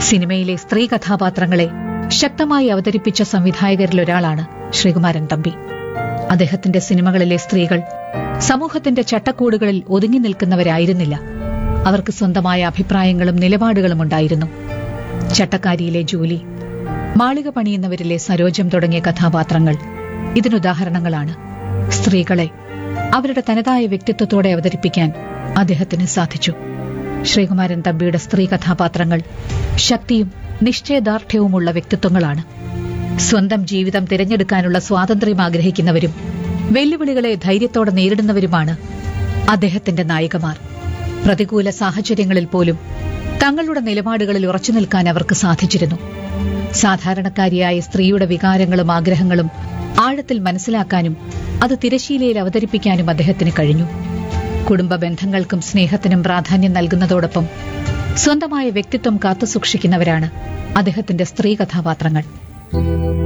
സിനിമയിലെ സ്ത്രീ കഥാപാത്രങ്ങളെ ശക്തമായി അവതരിപ്പിച്ച സംവിധായകരിലൊരാളാണ് ശ്രീകുമാരൻ തമ്പി അദ്ദേഹത്തിന്റെ സിനിമകളിലെ സ്ത്രീകൾ സമൂഹത്തിന്റെ ചട്ടക്കൂടുകളിൽ ഒതുങ്ങി നിൽക്കുന്നവരായിരുന്നില്ല അവർക്ക് സ്വന്തമായ അഭിപ്രായങ്ങളും നിലപാടുകളും ഉണ്ടായിരുന്നു ചട്ടക്കാരിയിലെ ജൂലി മാളിക പണിയുന്നവരിലെ സരോജം തുടങ്ങിയ കഥാപാത്രങ്ങൾ ഇതിനുദാഹരണങ്ങളാണ് സ്ത്രീകളെ അവരുടെ തനതായ വ്യക്തിത്വത്തോടെ അവതരിപ്പിക്കാൻ അദ്ദേഹത്തിന് സാധിച്ചു ശ്രീകുമാരൻ തമ്പിയുടെ സ്ത്രീ കഥാപാത്രങ്ങൾ ശക്തിയും നിശ്ചയദാർഢ്യവുമുള്ള വ്യക്തിത്വങ്ങളാണ് സ്വന്തം ജീവിതം തിരഞ്ഞെടുക്കാനുള്ള സ്വാതന്ത്ര്യം ആഗ്രഹിക്കുന്നവരും വെല്ലുവിളികളെ ധൈര്യത്തോടെ നേരിടുന്നവരുമാണ് അദ്ദേഹത്തിന്റെ നായികമാർ പ്രതികൂല സാഹചര്യങ്ങളിൽ പോലും തങ്ങളുടെ നിലപാടുകളിൽ ഉറച്ചു നിൽക്കാൻ അവർക്ക് സാധിച്ചിരുന്നു സാധാരണക്കാരിയായ സ്ത്രീയുടെ വികാരങ്ങളും ആഗ്രഹങ്ങളും ആഴത്തിൽ മനസ്സിലാക്കാനും അത് തിരശീലയിൽ അവതരിപ്പിക്കാനും അദ്ദേഹത്തിന് കഴിഞ്ഞു കുടുംബ ബന്ധങ്ങൾക്കും സ്നേഹത്തിനും പ്രാധാന്യം നൽകുന്നതോടൊപ്പം സ്വന്തമായ വ്യക്തിത്വം കാത്തുസൂക്ഷിക്കുന്നവരാണ് അദ്ദേഹത്തിന്റെ സ്ത്രീ കഥാപാത്രങ്ങൾ